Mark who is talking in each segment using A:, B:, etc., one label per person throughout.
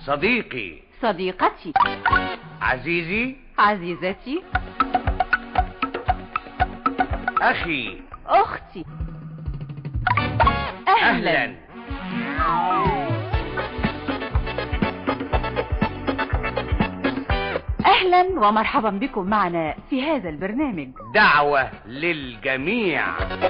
A: صديقي
B: صديقتي
A: عزيزي
B: عزيزتي
A: أخي
B: أختي أهلا,
A: أهلا
B: أهلا ومرحبا بكم معنا في هذا البرنامج
A: دعوة للجميع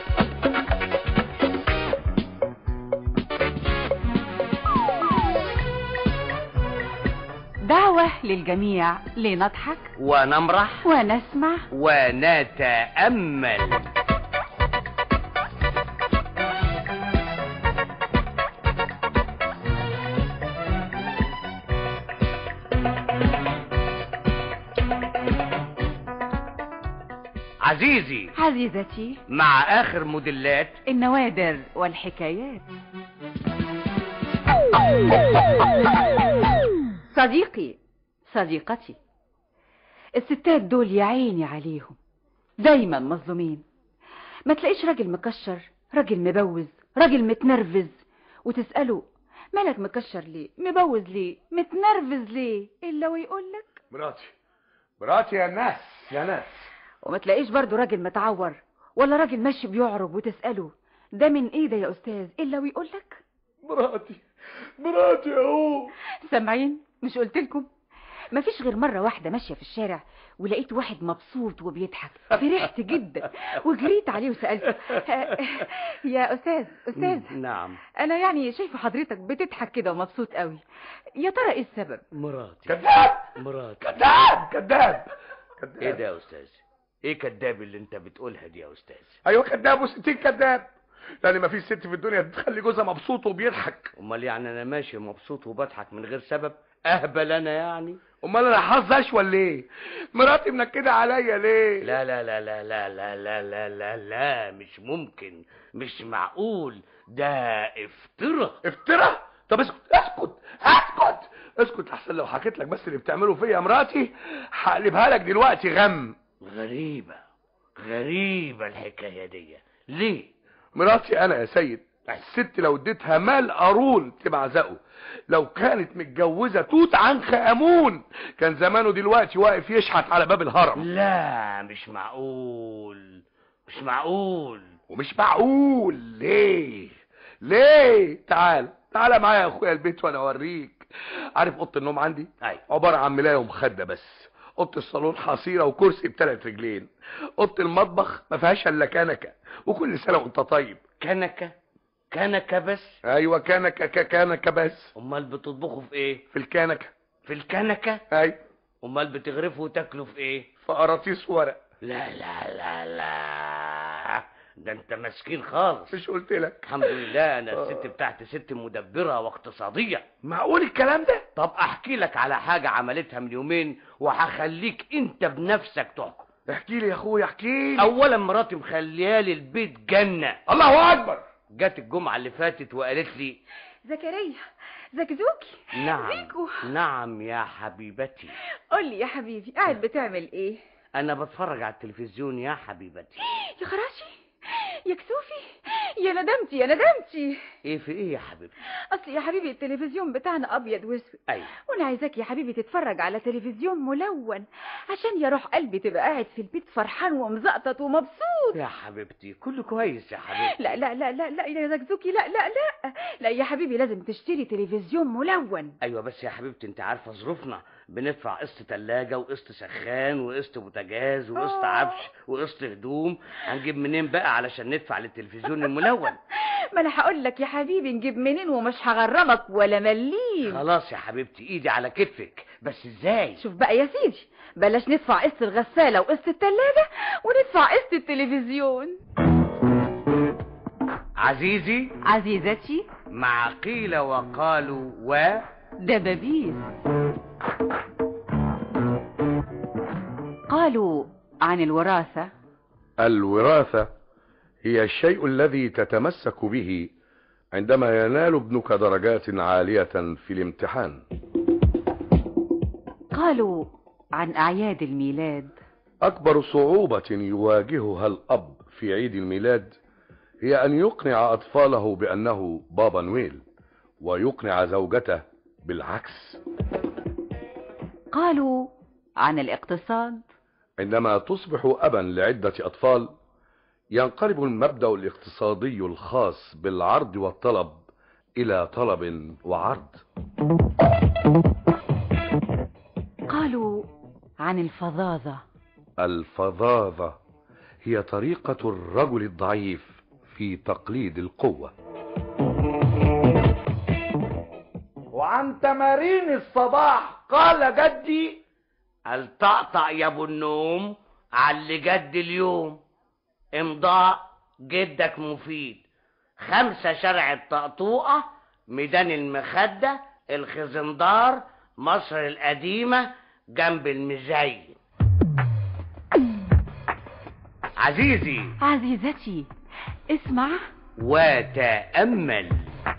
B: دعوة للجميع لنضحك
A: ونمرح
B: ونسمع
A: ونتأمل عزيزي
B: عزيزتي
A: مع آخر موديلات
B: النوادر والحكايات صديقي صديقتي الستات دول يا عيني عليهم دايما مظلومين ما تلاقيش راجل مكشر راجل مبوز راجل متنرفز وتسأله مالك مكشر ليه مبوز ليه متنرفز ليه الا ويقولك
C: مراتي مراتي يا ناس يا ناس
B: وما تلاقيش برضو راجل متعور ولا راجل ماشي بيعرج وتسأله ده من ايه ده يا استاذ الا ويقولك
C: مراتي مراتي اهو
B: سامعين مش قلت لكم مفيش غير مرة واحدة ماشية في الشارع ولقيت واحد مبسوط وبيضحك فرحت جدا وجريت عليه وسألته يا أستاذ أستاذ
A: نعم
B: أنا يعني شايفة حضرتك بتضحك كده ومبسوط قوي يا ترى إيه السبب
A: مراتي
C: كذاب
A: مراتي
C: كذاب كذاب كذاب
A: ايه ده يا استاذ ايه كداب اللي انت بتقولها دي يا استاذ
C: ايوه كذاب وستين كذاب لان ما فيش ست في الدنيا تخلي جوزها مبسوط وبيضحك
A: امال يعني انا ماشي مبسوط وبضحك من غير سبب اهبل انا يعني
C: امال انا حظ اشول ليه مراتي منكده عليا ليه
A: لا لا لا لا لا لا لا لا لا لا مش ممكن مش معقول ده افتراء
C: افترى طب اسكت اسكت اسكت اسكت احسن لو حكيت لك بس اللي بتعمله فيا يا مراتي هقلبها لك دلوقتي غم
A: غريبة غريبة الحكاية دي ليه
C: مراتي انا يا سيد الست لو اديتها مال قارون تبعزقه لو كانت متجوزة توت عنخ امون كان زمانه دلوقتي واقف يشحت على باب الهرم
A: لا مش معقول مش معقول
C: ومش معقول ليه ليه تعال تعال معايا يا اخويا البيت وانا اوريك عارف اوضه النوم عندي
A: ايوه
C: عباره عن ملايه ومخده بس اوضه الصالون حصيره وكرسي بثلاث رجلين اوضه المطبخ ما فيهاش الا كنكه وكل سنه وانت طيب
A: كنكة كنكة بس
C: ايوه كنكه ك- كنكه بس
A: امال بتطبخوا في ايه
C: في الكنكه
A: في الكنكة
C: اي
A: امال بتغرفوا وتاكلوا في ايه
C: في قراطيس ورق
A: لا لا لا لا ده انت مسكين خالص
C: مش قلت لك
A: الحمد لله انا الست بتاعتي ست مدبرة واقتصادية
C: معقول الكلام ده
A: طب احكي لك على حاجة عملتها من يومين وهخليك انت بنفسك تحكم
C: احكي لي يا اخويا احكي لي
A: اولا مراتي مخليالي البيت جنة
C: الله اكبر
A: جت الجمعة اللي فاتت وقالت لي
B: زكريا زكزوكي
A: نعم
B: زيكو
A: نعم يا حبيبتي
B: قول لي يا حبيبي قاعد بتعمل ايه
A: انا بتفرج على التلفزيون يا حبيبتي
B: يا خراشي يا كسوفي يا ندمتي يا ندمتي
A: ايه في ايه يا حبيبتي
B: اصل يا حبيبي التلفزيون بتاعنا ابيض واسود
A: ايوه
B: وانا عايزاك يا حبيبي تتفرج على تلفزيون ملون عشان يا روح قلبي تبقى قاعد في البيت فرحان ومزقطط ومبسوط
A: يا حبيبتي كله كويس يا حبيبتي
B: لا لا لا لا لا يا زكزوكي لا لا لا لا يا حبيبي لازم تشتري تلفزيون ملون
A: ايوه بس يا حبيبتي انت عارفه ظروفنا بندفع قسط تلاجة وقسط سخان وقسط بوتاجاز وقسط
B: آه.
A: عفش وقسط هدوم هنجيب منين بقى علشان ندفع للتلفزيون الملون
B: ما انا هقول لك يا حبيبي نجيب منين ومش هغرمك ولا مليم
A: خلاص يا حبيبتي ايدي على كتفك بس ازاي
B: شوف بقى يا سيدي بلاش ندفع قسط الغسالة وقسط التلاجة وندفع قسط التلفزيون
A: عزيزي
B: عزيزتي
A: مع قيل وقالوا و
B: دبابيس قالوا عن الوراثة
C: الوراثة هي الشيء الذي تتمسك به عندما ينال ابنك درجات عالية في الامتحان
B: قالوا عن أعياد الميلاد
C: أكبر صعوبة يواجهها الأب في عيد الميلاد هي أن يقنع أطفاله بأنه بابا نويل ويقنع زوجته بالعكس
B: قالوا عن الاقتصاد
C: عندما تصبح أبا لعدة أطفال ينقلب المبدأ الاقتصادي الخاص بالعرض والطلب إلى طلب وعرض
B: قالوا عن الفظاظة
C: الفظاظة هي طريقة الرجل الضعيف في تقليد القوة
A: وعن تمارين الصباح قال جدي الطقطق يا ابو النوم على اللي جد اليوم امضاء جدك مفيد خمسة شرع الطقطوقة ميدان المخدة الخزندار مصر القديمة جنب المزين عزيزي
B: عزيزتي اسمع
A: وتأمل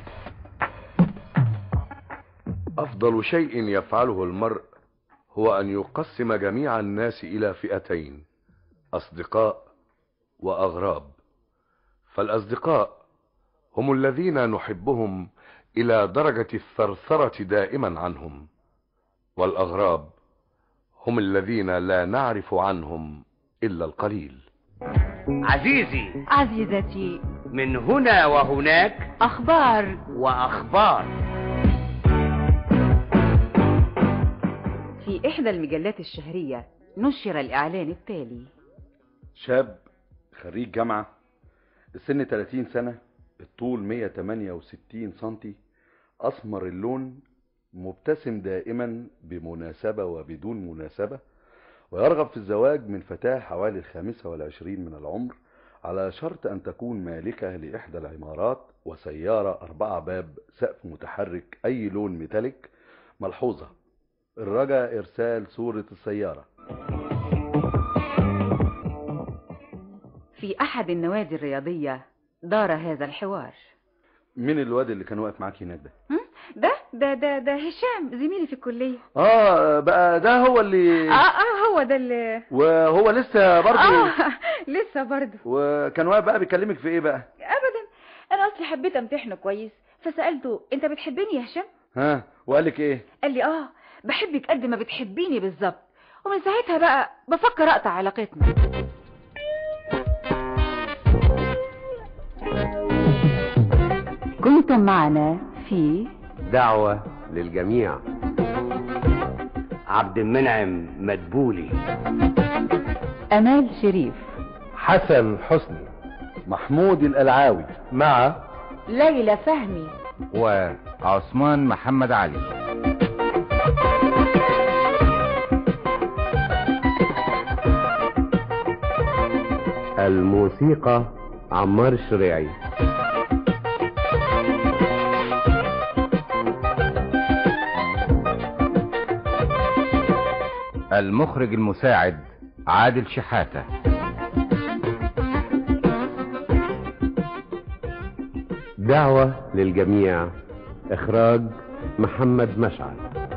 C: أفضل شيء يفعله المرء هو أن يقسم جميع الناس إلى فئتين أصدقاء وأغراب فالأصدقاء هم الذين نحبهم إلى درجة الثرثرة دائما عنهم والأغراب هم الذين لا نعرف عنهم إلا القليل
A: عزيزي
B: عزيزتي
A: من هنا وهناك
B: أخبار
A: وأخبار
B: في إحدى المجلات الشهرية نشر الإعلان التالي
D: شاب خريج جامعة السن 30 سنة الطول 168 سنتي أسمر اللون مبتسم دائما بمناسبة وبدون مناسبة ويرغب في الزواج من فتاة حوالي الخامسة والعشرين من العمر على شرط أن تكون مالكة لإحدى العمارات وسيارة أربعة باب سقف متحرك أي لون ميتاليك ملحوظة الرجاء إرسال صورة السيارة
B: في أحد النوادي الرياضية دار هذا الحوار
D: مين الواد اللي كان واقف معاك هناك ده
B: هم؟ ده ده ده ده هشام زميلي في الكلية
D: اه بقى ده هو اللي
B: اه اه هو ده اللي
D: وهو لسه برضه
B: اه لسه برضه
D: وكان واقف بقى بيكلمك في ايه بقى
B: ابدا انا اصلي حبيت امتحنه كويس فسالته انت بتحبني يا هشام
D: ها وقال لك ايه
B: قال لي اه بحبك قد ما بتحبيني بالظبط ومن ساعتها بقى بفكر اقطع علاقتنا كنتم معنا في
A: دعوة للجميع عبد المنعم مدبولي
B: امال شريف
C: حسن حسني
D: محمود القلعاوي
C: مع
B: ليلى فهمي
E: وعثمان محمد علي
A: الموسيقى عمار الشريعي
E: المخرج المساعد عادل شحاتة
A: دعوة للجميع إخراج محمد مشعل